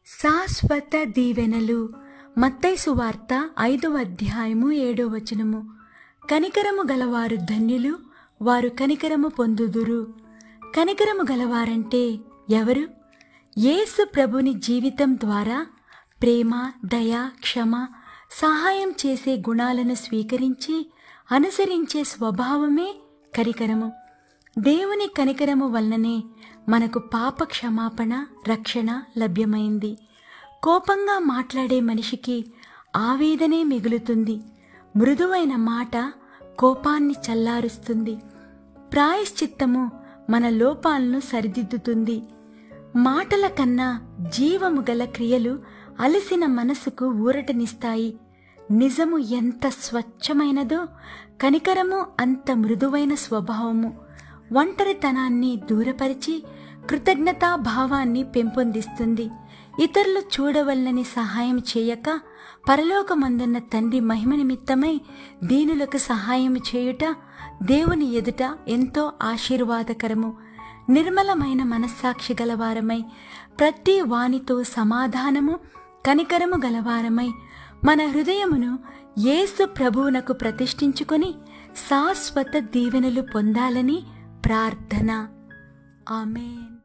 శాశ్వత దీవెనలు మత్తైసు వార్త ఐదవ అధ్యాయము ఏడో వచనము కనికరము గలవారు ధన్యులు వారు కనికరము పొందుదురు కనికరము గలవారంటే ఎవరు యేసు ప్రభుని జీవితం ద్వారా ప్రేమ దయ క్షమ సహాయం చేసే గుణాలను స్వీకరించి అనుసరించే స్వభావమే కనికరము దేవుని కనికరము వలననే మనకు పాప క్షమాపణ రక్షణ లభ్యమైంది కోపంగా మాట్లాడే మనిషికి ఆవేదనే మిగులుతుంది మృదువైన మాట కోపాన్ని చల్లారుస్తుంది ప్రాయశ్చిత్తము మన లోపాలను సరిదిద్దుతుంది మాటల కన్నా జీవము గల క్రియలు అలసిన మనసుకు ఊరటనిస్తాయి నిజము ఎంత స్వచ్ఛమైనదో కనికరము అంత మృదువైన స్వభావము ఒంటరితనాన్ని దూరపరిచి కృతజ్ఞతా భావాన్ని పెంపొందిస్తుంది ఇతరులు చూడవలనని సహాయం చేయక పరలోకమందున్న తండ్రి మహిమ నిమిత్తమై దీనులకు సహాయం చేయుట దేవుని ఎదుట ఎంతో ఆశీర్వాదకరము నిర్మలమైన మనస్సాక్షి గలవారమై ప్రతి వానితో సమాధానము కనికరము గలవారమై మన హృదయమును యేసు ప్రభువునకు ప్రతిష్ఠించుకొని శాశ్వత దీవెనలు పొందాలని ప్రార్థన ఆమెన్